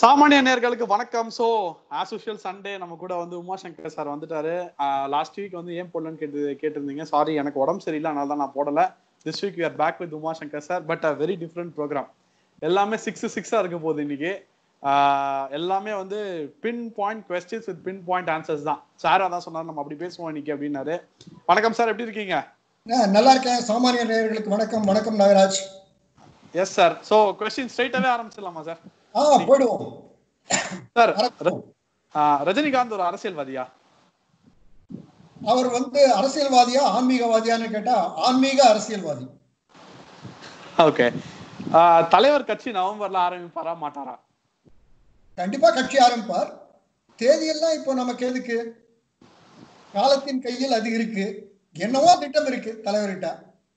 சாமானிய நேர்களுக்கு வணக்கம் சோ ஆஸ் யூஷுவல் சண்டே நம்ம கூட வந்து உமாசங்கர் சார் வந்துட்டாரு லாஸ்ட் வீக் வந்து ஏன் போடலன்னு கேட்டு கேட்டிருந்தீங்க சாரி எனக்கு உடம்பு சரியில்லை அதனால தான் நான் போடல this week we are back with Umashankar sir but a very different program எல்லாமே சிக்ஸ் சிக்ஸா இருக்க போகுது இன்னைக்கு ஆஹ் எல்லாமே வந்து pin point questions with pin point answers தான் சார் அதான் சொன்னார் நம்ம அப்படி பேசுவோம் இன்னைக்கு அப்படின்னாரு வணக்கம் சார் எப்படி இருக்கீங்க ஆ, நல்லா இருக்கேன் சாமானிய நேயர்களுக்கு வணக்கம் வணக்கம் Nagaraj yes sir so question ஸ்ட்ரைட்டாவே ஆரம்பிச்சிடலாமா சார் ஆ போயிடுவோம் சார் ஆரம்பிப்போம். ரஜினிகாந்த் ஒரு அரசியல்வாதியா அவர் வந்து அரசியல்வாதியா ஆன்மீகவாதியான்னு கேட்டா ஆன்மீக அரசியல்வாதி ஓகே தலைவர் கட்சி நவம்பர்ல ஆரம்பிப்பாரா மாட்டாரா கண்டிப்பா கட்சி ஆரம்பிப்பார் தேதியெல்லாம் இப்போ நமக்கு எதுக்கு காலத்தின் கையில் அது இருக்கு என்னவோ திட்டம் இருக்கு தலைவர்கிட்ட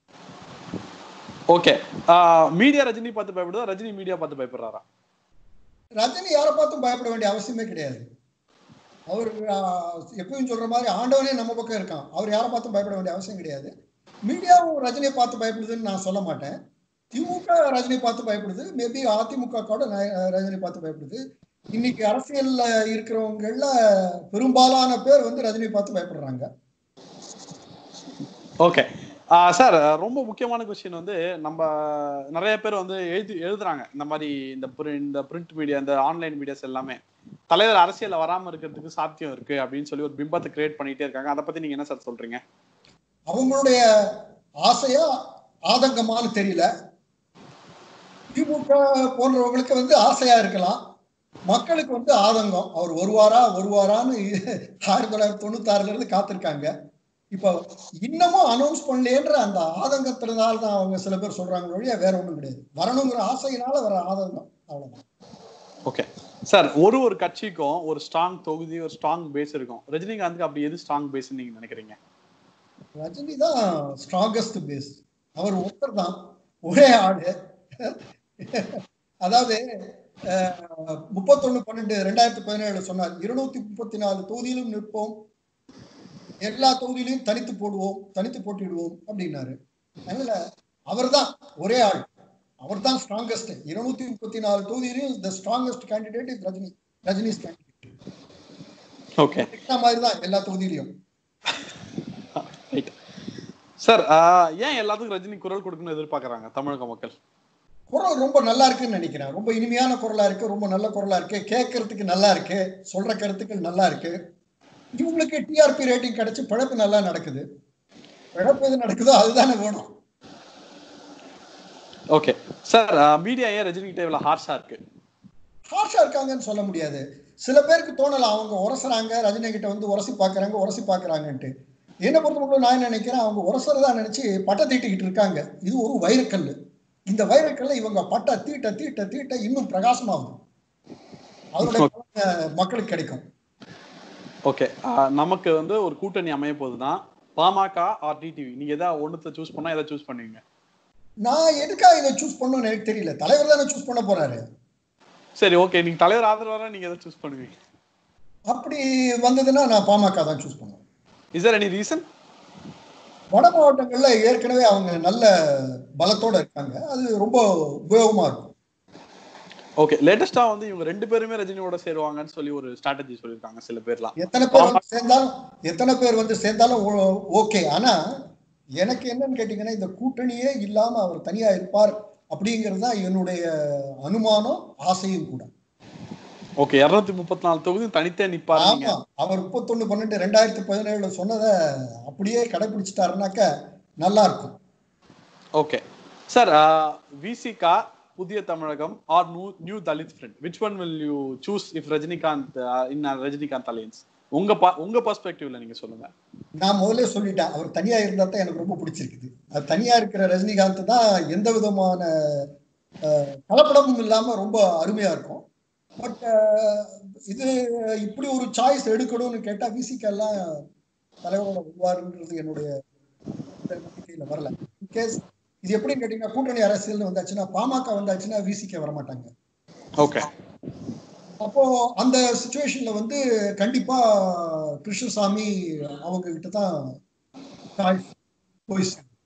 ஓகே மீடியா ரஜினி பார்த்து பயப்படுதா ரஜினி மீடியா பார்த்து பயப்படுறாரா ரஜினி யாரை பார்த்தும் பயப்பட வேண்டிய அவசியமே கிடையாது அவர் ஆ, எப்பயும் சொல்ற மாதிரி ஆண்டவனே நம்ம பக்கம் இருக்கான் அவர் யாரை பார்த்தும் பயப்பட வேண்டிய அவசியம் கிடையாது மீடியாவும் ரஜினியை பார்த்து பயப்படுதுன்னு நான் சொல்ல மாட்டேன் திமுக ரஜினி பார்த்து பயப்படுது மேபி அதிமுக கூட ந- ரஜினி பார்த்து பயப்படுது இன்னைக்கு அரசியல்ல இருக்கிறவங்கள பெரும்பாலான பேர் வந்து ரஜினி பார்த்து பயப்படுறாங்க ஓகே சார் ரொம்ப முக்கியமான கொஸ்டின் வந்து நம்ம நிறைய பேர் வந்து எழுதி எழுதுறாங்க இந்த மாதிரி இந்த pri- இந்த பிரிண்ட் மீடியா இந்த ஆன்லைன் மீடியாஸ் எல்லாமே தலைவர் அரசியல்ல வராம இருக்கிறதுக்கு சாத்தியம் இருக்கு அப்படின்னு சொல்லி ஒரு பிம்பத்தை கிரியேட் பண்ணிட்டே இருக்காங்க அதை பத்தி நீங்க என்ன சார் சொல்றீங்க அவங்களுடைய ஆசையா ஆதங்கமான்னு தெரியல திமுக போன்றவங்களுக்கு வந்து ஆசையா இருக்கலாம் மக்களுக்கு வந்து ஆதங்கம் அவர் வருவாரா வருவாரான்னு ஆயிரத்தி தொள்ளாயிரத்தி தொண்ணூத்தாறுல இருந்து காத்திருக்காங்க இப்போ இன்னமும் அனௌன்ஸ் பண்ணலேன்ற அந்த ஆதங்கத்தினால தான் அவங்க சில பேர் சொல்றாங்க வழியா வேற ஒண்ணும் கிடையாது வரணுங்கிற ஆசையினால வர ஆதங்கம் அவ்வளவுதான் ஓகே சார் ஒரு ஒரு கட்சிக்கும் ஒரு ஸ்ட்ராங் தொகுதி ஒரு ஸ்ட்ராங் பேஸ் இருக்கும் ரஜினிகாந்துக்கு அப்படி எது ஸ்ட்ராங் பேஸ் நீங்க நினைக்கிறீங்க ரஜினி தான் ஸ்ட்ராங்கஸ்ட் பேஸ் அவர் ஒருத்தர் தான் ஒரே ஆளு அதாவது முப்பத்தொன்னு பன்னெண்டு ரெண்டாயிரத்தி பதினேழு சொன்னார் இருநூத்தி முப்பத்தி நாலு தொகுதியிலும் நிற்போம் எல்லா தொகுதியிலையும் தனித்து போடுவோம் தனித்து போட்டிடுவோம் அப்படின்னாரு அதனால அவர்தான் ஒரே ஆள் அவர் தான் ஸ்ட்ராங்கஸ்ட் இருநூத்தி முப்பத்தி நாலு தொகுதியிலையும் the strongest candidate is Rajini Rajini's candidate okay மாதிரி தான் எல்லா தொகுதியிலையும் ரைட் சார் ஏன் எல்லாத்துக்கும் ரஜினி குரல் கொடுக்கணும்னு எதிர்பார்க்கறாங்க தமிழக மக்கள் குரல் ரொம்ப நல்லா இருக்குன்னு நினைக்கிறேன் ரொம்ப இனிமையான குரலா இருக்கு ரொம்ப நல்ல குரலா இருக்கு கேட்கறதுக்கு நல்லா இருக்கு சொல்ற கருத்துக்கள் நல்லா இருக்கு இவங்களுக்கு டிஆர்பி ரேட்டிங் கிடைச்சு பிழப்பு நல்லா நடக்குது பிழப்பு எது நடக்குதோ அதுதானே வேணும் ஓகே சார் மீடியா ஏன் ரஜினி கிட்ட இவ்வளவு ஹார்ஷா இருக்கு ஹார்ஷா இருக்காங்கன்னு சொல்ல முடியாது சில பேருக்கு தோணலாம் அவங்க உரசுறாங்க ரஜினி கிட்ட வந்து உரசி பாக்குறாங்க உரசி பாக்குறாங்கன்ட்டு என்னை பொறுத்த மட்டும் நான் என்ன நினைக்கிறேன் அவங்க உரசுறதா நினைச்சு பட்டை தீட்டிக்கிட்டு இருக்காங்க இது ஒரு வைரக்கல் இந்த வைரக்கல்ல இவங்க பட்டை தீட்ட தீட்ட தீட்ட இன்னும் பிரகாசமாகும் அதோட பலன், அஹ், மக்களுக்கு கிடைக்கும் ஓகே நமக்கு வந்து ஒரு கூட்டணி அமைய போகுதுதான் பாமக ஆர் டிடிவி நீங்க எதா ஒண்ணுத்த சூஸ் பண்ணா எதை சூஸ் பண்ணுவீங்க நான் எதுக்காக இதை சூஸ் பண்ணணும்னு எனக்கு தெரியல தலைவர் தானே சூஸ் பண்ண போறாரு சரி ஓகே நீங்க தலைவர் ஆதரவாரா நீங்க எதை சூஸ் பண்ணுவீங்க அப்படி வந்ததுன்னா நான் பாமக தான் சூஸ் பண்ணுவேன் இஸ் there எனி ரீசன் வட மாவட்டங்கள்ல ஏற்கனவே அவங்க நல்ல பலத்தோட இருக்காங்க அது ரொம்ப உபயோகமா இருக்கும் ஓகே லேட்டஸ்டா வந்து இவங்க ரெண்டு பேருமே ரஜினியோட சேருவாங்கன்னு சொல்லி ஒரு ஸ்ட்ராட்டஜி சொல்லியிருக்காங்க சில பேர்லாம் எத்தனை பேர் வந்து சேர்ந்தாலும் எத்தனை பேர் வந்து சேர்ந்தாலும் ஓகே ஆனா எனக்கு என்னன்னு கேட்டீங்கன்னா இந்த கூட்டணியே இல்லாம அவர் தனியா இருப்பார் அப்படிங்கிறது தான் என்னுடைய அனுமானம் ஆசையும் கூட ஓகே இருநூத்தி முப்பத்தி நாலு தொகுதி தனித்தே நிப்பாரு நீங்க ஆமா அவர் முப்பத்தொன்னு பன்னெண்டு ரெண்டாயிரத்தி பதினேழுல சொன்னதை அப்படியே கடைபிடிச்சிட்டாருனாக்க நல்லா இருக்கும் okay sir Visika Puthiya Tamilagam are new new Dalit friend which one will you choose if Rajinikanth in Rajinikanth alliance உங்க பா- உங்க பர்ஸ்பெக்டிவ்ல நீங்க சொல்லுங்க நான் முதல்ல சொல்லிட்டேன் அவர் தனியா இருந்தா தான் எனக்கு ரொம்ப பிடிச்சிருக்குது அது தனியா இருக்கிற ரஜினிகாந்த் தான் எந்த விதமான அஹ், கலப்படமும் இல்லாம ரொம்ப அருமையா இருக்கும் பட் இது இப்படி ஒரு சாய்ஸ் எடுக்கணும்னு கேட்டா விசிக்கெல்லாம் தலைவரோட வருவாருன்றது என்னுடைய நம்பிக்கையில வரல இன்கேஸ் இது எப்படின்னு கேட்டீங்கன்னா கூட்டணி அரசியல்னு வந்தாச்சுன்னா பாமக வந்தாச்சுன்னா விசிக்க வரமாட்டாங்க ஓகே அப்போ அந்த சுச்சுவேஷன்ல வந்து கண்டிப்பா கிருஷ்ணசாமி அவங்க கிட்ட தான் choice போய் சேரும்.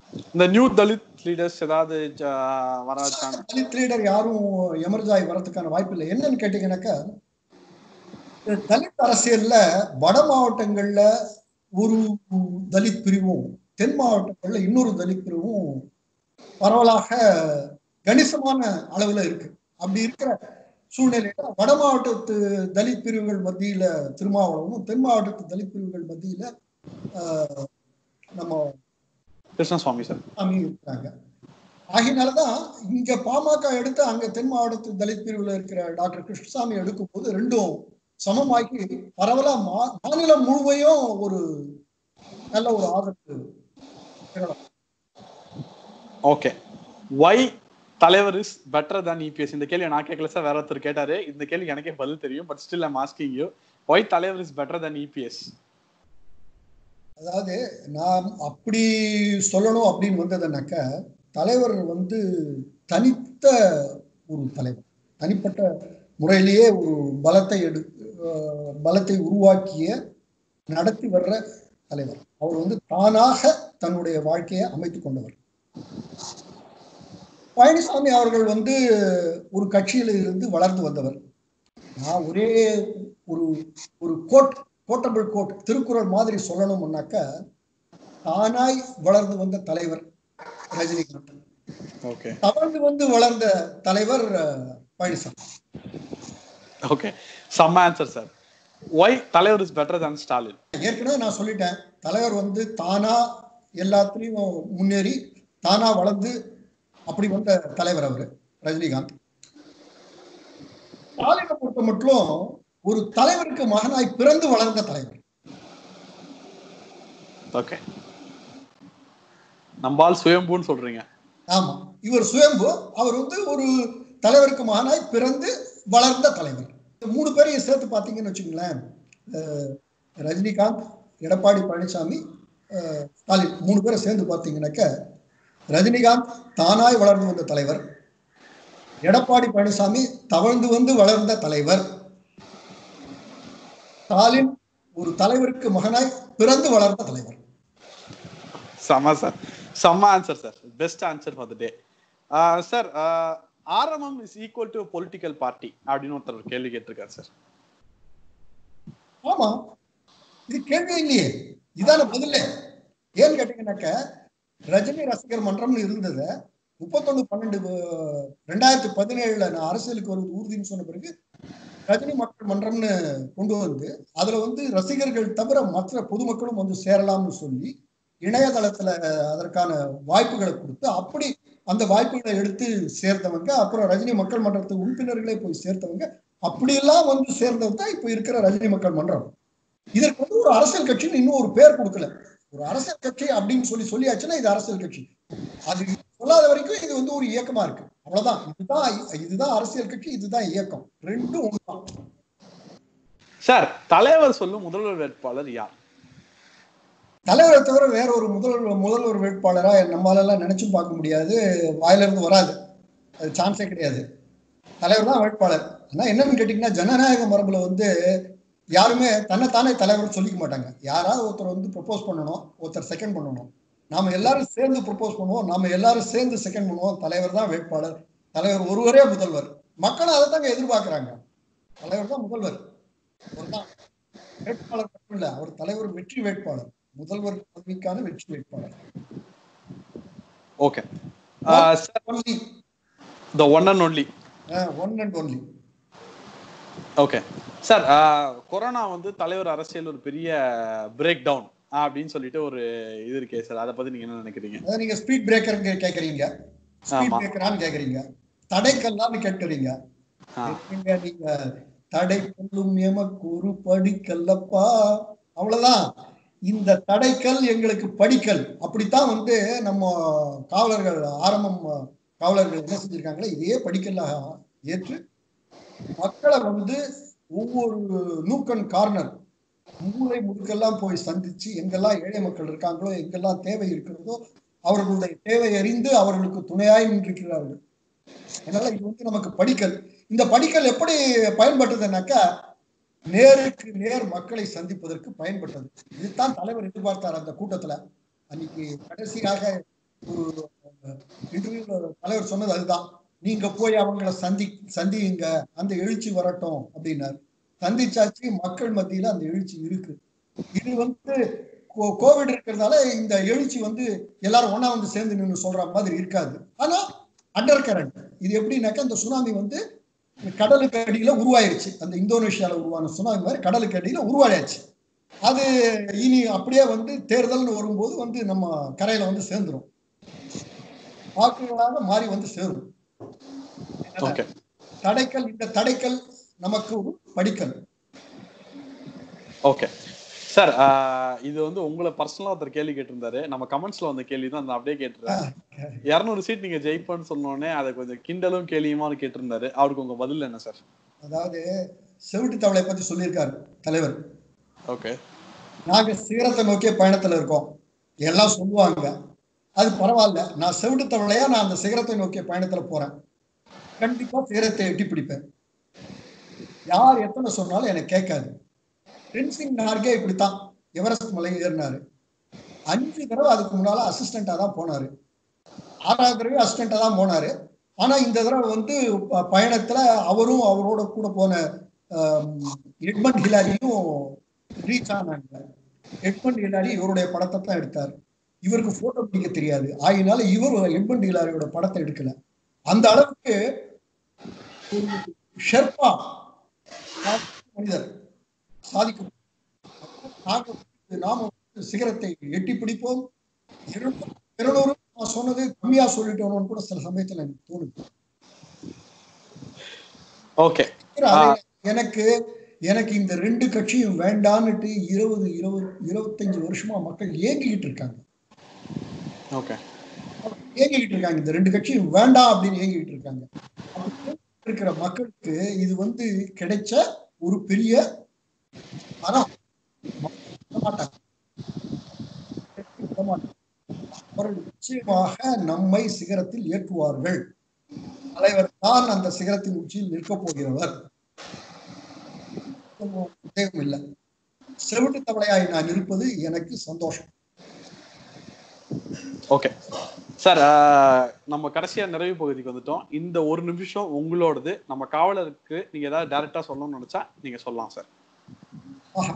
இந்த நியூ தலித் லீடர்ஸ் ஏதாவது ஜ- வர சான்ஸ் தலித் லீடர் யாரும் எமர்ஜ் ஆகி வரதுக்கான வாய்ப்பு இல்லை என்னன்னு கேட்டீங்கன்னாக்கா இந்த தலித் அரசியல்ல வட மாவட்டங்கள்ல ஒரு தலித் பிரிவும் தென் மாவட்டங்கள்ல இன்னொரு தலித் பிரிவும் பரவலாக கணிசமான அளவுல இருக்கு அப்படி இருக்கிற சூழ்நிலையில வட மாவட்டத்து தலித் பிரிவுகள் மத்தியில திருமாவளவனும் தென் மாவட்டத்து தலித் பிரிவுகள் மத்தியில ஆஹ், நம்ம கிருஷ்ணசுவாமி சார் சாமி இருக்கிறாங்க ஆகினாலதான் இங்க பாமக எடுத்து அங்க தென் மாவட்டத்து தலித் பிரிவுல இருக்கிற டாக்டர் கிருஷ்ணசாமி எடுக்கும் போது ரெண்டும் சமமாக்கி பரவலா மா- மாநிலம் முழுமையும் ஒரு நல்ல ஒரு ஆதரவு பெறலாம். Okay why Thalaivar is better than EPS இந்த கேள்வி நான் கேட்கல சார் வேற ஒருத்தர் கேட்டாரு இந்த கேள்வி எனக்கே பதில் தெரியும் but still I'm asking you why Thalaivar is better than EPS அதாவது நான் அப்படி சொல்லணும் அப்படின்னு வந்ததுனாக்க தலைவர் வந்து தனித்த ஒரு தலைவர் தனிப்பட்ட முறையிலேயே ஒரு பலத்தை எடு அஹ் பலத்தை உருவாக்கிய நடத்தி வர்ற தலைவர் அவர் வந்து தானாக தன்னுடைய வாழ்க்கையை அமைத்துக் கொண்டவர் பழனிசாமி அவர்கள் வந்து ஒரு கட்சியில இருந்து வளர்ந்து வந்தவர் நான் ஒரே ஒரு ஒரு கோட் கோட்டபிள் கோட் திருக்குறள் மாதிரி சொல்லணும்னாக்கா தானாய் வளர்ந்து வந்த தலைவர் ரஜினிகாந்த் ஓகே தவழ்ந்து வந்து வளர்ந்த தலைவர் அஹ், பழனிசாமி ஓகே செம்ம answer sir why Thalaivar is better than Stalin ஏற்கனவே நான் சொல்லிட்டேன் தலைவர் வந்து தானா எல்லாத்துலயும் முன்னேறி தானா வளர்ந்து அப்படி வந்த தலைவர் அவரு ரஜினிகாந்த் ஸ்டாலினை பொறுத்த மட்டும் ஒரு தலைவருக்கு மகனாய் பிறந்து வளர்ந்த தலைவர் ஓகே நம்பால் சுயம்புன்னு சொல்றீங்க ஆமா இவர் சுயம்பு அவர் வந்து ஒரு தலைவருக்கு மகனாய் பிறந்து வளர்ந்த தலைவர் இந்த மூணு பேரையும் சேர்த்து பார்த்தீங்கன்னு வச்சுங்களேன் அஹ், ரஜினிகாந்த் எடப்பாடி பழனிசாமி அஹ், ஸ்டாலின் மூணு பேரை சேர்ந்து பார்த்தீங்கன்னாக்க ரஜினிகாந்த் தானாய் வளர்ந்து வந்த தலைவர் எடப்பாடி பழனிசாமி தவழ்ந்து வந்து வளர்ந்த தலைவர் ஸ்டாலின் ஒரு தலைவருக்கு மகனாய் பிறந்து வளர்ந்த தலைவர் செம்ம சார் செம்ம answer sir best answer for the day sir RMM is equal to political party அப்படின்னு ஒருத்தர் கேள்வி கேட்டிருக்காரு சார் ஆமா இது கேள்வி இல்லையே இதான பதில் ஏன்னு கேட்டீங்கன்னாக்க ரஜினி ரசிகர் மன்றம்னு இருந்தது முப்பத்தொன்னு பன்னெண்டு அஹ், ரெண்டாயிரத்தி பதினேழுல நான் அரசியலுக்கு வருவது உறுதின்னு சொன்ன பிறகு ரஜினி மக்கள் மன்றம்னு கொண்டு வந்து அதுல வந்து ரசிகர்கள் தவிர மற்ற பொதுமக்களும் வந்து சேரலாம்னு சொல்லி இணையதளத்துல அதற்கான வாய்ப்புகளை கொடுத்து அப்படி அந்த வாய்ப்புகளை எடுத்து சேர்த்தவங்க அப்புறம் ரஜினி மக்கள் மன்றத்து உறுப்பினர்களே போய் சேர்த்தவங்க அப்படியெல்லாம் வந்து சேர்ந்தது தான் இப்ப இருக்கிற ரஜினி மக்கள் மன்றம் இதற்கு வந்து ஒரு அரசியல் கட்சின்னு இன்னும் ஒரு பேர் கொடுக்கல ஒரு அரசியல் கட்சி அப்படின்னு சொல்லி சொல்லியாச்சுன்னா இது அரசியல் கட்சி அது சொல்லாத வரைக்கும் இது வந்து ஒரு இயக்கமா இருக்கு அவ்வளவுதான் இதுதான் இதுதான் அரசியல் கட்சி இதுதான் இயக்கம் ரெண்டும் ஒண்ணுதான் சார் தலைவர் சொல்லும் முதல்வர் வேட்பாளர் யார் தலைவரை தவிர வேற ஒரு முதல்வர் முதல்வர் வேட்பாளரா நம்மளால எல்லாம் நினைச்சும் பார்க்க முடியாது வாயில இருந்து வராது அது சான்ஸே கிடையாது தலைவர் தான் வேட்பாளர் ஆனா என்னன்னு கேட்டீங்கன்னா ஜனநாயக மரபுல வந்து யாருமே தன்னைத்தானே தலைவர் சொல்லிக்க மாட்டாங்க யாராவது ஒருத்தர் வந்து ப்ரொபோஸ் பண்ணணும் ஒருத்தர் செகண்ட் பண்ணணும் நாம எல்லாரும் சேர்ந்து ப்ரொபோஸ் பண்ணுவோம் நாம எல்லாரும் சேர்ந்து செகண்ட் பண்ணுவோம் தலைவர் தான் வேட்பாளர் தலைவர் ஒருவரே முதல்வர் மக்களும் அதை தாங்க எதிர்பார்க்கறாங்க தலைவர் தான் முதல்வர் அவர் தான் வேட்பாளர் மட்டும் இல்ல அவர் தலைவர் வெற்றி வேட்பாளர் முதல்வர் பதவிக்கான வெற்றி வேட்பாளர் okay sir only the one and only one and only okay sir corona வந்து தலைவர் அரசியல் ஒரு பெரிய பிரேக் டவுன் அப்படின்னு சொல்லிட்டு ஒரு இது இருக்கே சார் அதை பத்தி நீங்க என்ன நினைக்கிறீங்க அதாவது நீங்க ஸ்பீட் பிரேக்கர் கேக்குறீங்க ஸ்பீட் ஆமா. பிரேக்கரான்னு கேக்குறீங்க தடைக்கல்லான்னு கேட்கறீங்க ஆ, எப்படிங்க நீங்க தடை கொள்ளும் எமக்கு ஒரு படிக்கல்லப்பா அவ்வளவுதான் இந்த தடைக்கல் எங்களுக்கு படிக்கல் அப்படித்தான் வந்து நம்ம காவலர்கள் ஆரம்பம் காவலர்கள் என்ன செஞ்சிருக்காங்களே இதே படிக்கல்ல ஏற்று மக்களை வந்து ஒவ்வொரு நூக்கன் கார்னர் மூளை முடுக்கெல்லாம் போய் சந்திச்சு எங்கெல்லாம் ஏழை மக்கள் இருக்காங்களோ எங்கெல்லாம் தேவை இருக்கிறதோ அவர்களுடைய தேவை அறிந்து அவர்களுக்கு துணையாய் நின்றிருக்கிறார்கள் அதனால இது வந்து நமக்கு படிக்கல் இந்த படிக்கல் எப்படி பயன்பட்டதுனாக்கா நேருக்கு நேர் மக்களை சந்திப்பதற்கு பயன்பட்டது இதுதான் தலைவர் எதிர்பார்த்தார் அந்த கூட்டத்துல அன்னைக்கு கடைசியாக ஒரு இன்டர்வியூல தலைவர் சொன்னது அதுதான் நீங்க போய் அவங்கள சந்தி சந்தியுங்க அந்த எழுச்சி வரட்டும் அப்படின்னாரு சந்திச்சாச்சு மக்கள் மத்தியில அந்த எழுச்சி இருக்கு இது வந்து கோ- கோவிட் இருக்கிறதால இந்த எழுச்சி வந்து எல்லாரும் ஒண்ணா வந்து சேர்ந்து நின்று சொல்ற மாதிரி இருக்காது ஆனா அண்டர் கரண்ட் இது எப்படின்னாக்கா இந்த சுனாமி வந்து கடலுக்கு அடியில உருவாயிருச்சு அந்த இந்தோனேஷியால உருவான சுனாமி மாதிரி கடலுக்கு அடியில உருவாயாச்சு அது இனி அப்படியே வந்து தேர்தல்னு வரும்போது வந்து நம்ம கரையில வந்து சேர்ந்துரும் வாக்குகளாக மாறி வந்து சேரும் ஓகே தடைக்கல் இந்த தடைக்கல் நமக்கு ஒரு படிக்கல் ஓகே சார் இது வந்து உங்களை பர்சனலா ஒருத்தர் கேள்வி கேட்டிருந்தாரு நம்ம கமெண்ட்ஸ்ல வந்த கேள்வி தான் அந்த அப்படியே கேட்டுறேன் இரநூறு சீட் நீங்க ஜெயிப்பேன்னு சொன்னோடனே அதை கொஞ்சம் கிண்டலும் கேலியுமான்னு கேட்டிருந்தாரு அவருக்கு உங்க பதில் என்ன சார் அதாவது செவிட்டு தவளை பத்தி சொல்லியிருக்காரு தலைவர் ஓகே நாங்க சிகரத்தை நோக்கிய பயணத்துல இருக்கோம் எல்லாம் சொல்லுவாங்க அது பரவாயில்ல நான் செவிட்டு தவளையா நான் அந்த சிகரத்தை நோக்கிய பயணத்துல போறேன் கண்டிப்பா சிகரத்தை எட்டி பிடிப்பேன் யார் எத்தனை சொன்னாலும் எனக்கு கேட்காது பிரின்சிங் நார்கே இப்படித்தான் எவரெஸ்ட் மலை ஏறினாரு அஞ்சு தடவை அதுக்கு முன்னால அசிஸ்டண்டா தான் போனாரு ஆறாவது தடவை அசிஸ்டண்டா தான் போனாரு ஆனா இந்த தடவை வந்து ப- பயணத்துல அவரும் அவரோட கூட போன ஆம், எட்மண்ட் ஹிலாரியும் ரீச் ஆனாங்க எட்மண்ட் ஹிலாரி இவருடைய படத்தை தான் எடுத்தார் இவருக்கு போட்டோ பிடிக்க தெரியாது ஆகினால இவர் எட்மண்ட் ஹிலாரியோட படத்தை எடுக்கல அந்த அளவுக்கு ஒரு ஷெர்பா மனிதர் சாதிக்கும் நாம வந்து- நாம வந்து சிகரத்தை எட்டி பிடிப்போம் இருநூறு இருநூறு நான் சொன்னது கம்மியா சொல்லிட்டோம்னு கூட சில சமயத்துல எனக்கு தோணுது ஓகே அது எனக்கு எனக்கு இந்த ரெண்டு கட்சியும் வேண்டான்னுட்டு இருபது இருபது இருபத்தஞ்சு வருஷமா மக்கள் ஏங்கிக்கிட்டு இருக்காங்க ஓகே ஏங்கிக்கிட்டு இருக்காங்க இந்த ரெண்டு கட்சியும் வேண்டாம் அப்படின்னு ஏங்கிக்கிட்டு இருக்காங்க அப்படி ஏங்கிட்டு இருக்கிற மக்களுக்கு இது வந்து கிடைச்ச ஒரு பெரிய மரம் மக்கள் விட மாட்டாங்க. விட மாட்டாங்க. அவர்கள் நிச்சயமாக நம்மை சிகரத்தில் ஏற்றுவார்கள் தலைவர் தான் அந்த சிகரத்தின் உச்சியில் நிற்கப் போகிறவர் சந்தேகம் இல்லை செவிட்டு தவளையாய் நான் இருப்பது எனக்கு சந்தோஷம் ஓகே சார் நம்ம கடைசியா நிறைவு பகுதிக்கு வந்துட்டோம் இந்த ஒரு நிமிஷம் உங்களோடது நம்ம காவலருக்கு நீங்க ஏதாவது டைரக்டா சொல்லணும்னு நினைச்சா நீங்க சொல்லலாம் சார் ஆஹா.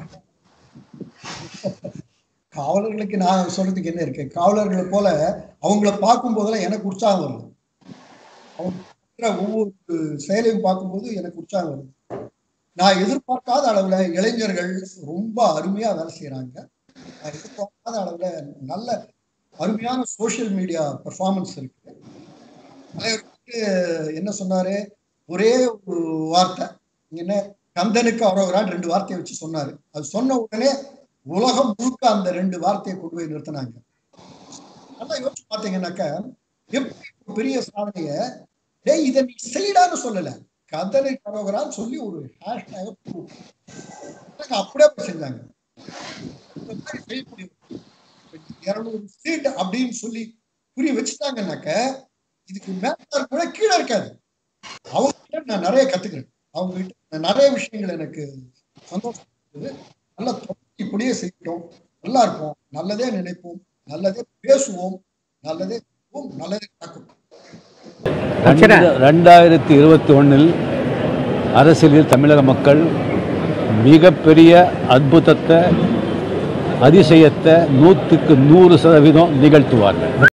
காவலர்களுக்கு நான் சொல்றதுக்கு என்ன இருக்கு காவலர்களை போல அவங்கள பார்க்கும் போதெல்லாம் எனக்கு உற்சாகம் வருது அவங்க பண்ற ஒவ்வொரு செயலையும் பார்க்கும்போது எனக்கு உற்சாகம் வருது நான் எதிர்பார்க்காத அளவுல இளைஞர்கள் ரொம்ப அருமையா வேலை செய்யறாங்க நான் எதிர்பார்க்காத அளவுல நல்ல அருமையான சோஷியல் மீடியா பெர்ஃபார்மன்ஸ் இருக்கு தலைவர் வந்து என்ன சொன்னாரு ஒரே ஒரு வார்த்தை என்ன கந்தனுக்கு அரோகரான் ரெண்டு வார்த்தையை வச்சு சொன்னாரு அது சொன்ன உடனே உலகம் முழுக்க அந்த ரெண்டு வார்த்தையை கொண்டு போய் நிறுத்தினாங்க நல்லா யோசிச்சு பார்த்தீங்கன்னாக்கா எப்படி ஒரு பெரிய சாதனைய டேய் இதை நீ செய்யடான்னு சொல்லல கந்தனை கரோகரான்னு சொல்லி ஒரு ஹேஷ்டேக் அப்படியே போய் செஞ்சாங்க இந்த மாதிரி செய்யக்கூடிய இருநூறு சீட் அப்படின்னு சொல்லி புரிய வச்சுட்டாங்கன்னாக்க இதுக்கு மேல கூட கீழே இருக்காது அவங்க கிட்ட நான் நிறைய கத்துக்கிறேன் அவங்க கிட்ட நான் நிறைய விஷயங்கள் எனக்கு சந்தோஷம் இருக்குது. நல்லா தொடர்ந்து இப்படியே செய்கிறோம் நல்லா இருப்போம் நல்லதே நினைப்போம் நல்லதே பேசுவோம் நல்லதே செய்வோம், நல்லதே நடக்கும் ரெண்டு- ரெண்டாயிரத்தி இருபத்தி ஒன்றில் அரசியலில் தமிழக மக்கள் மிகப்பெரிய அற்புதத்தை அதிசயத்தை நூற்றுக்கு நூறு சதவீதம் நிகழ்த்துவார்கள்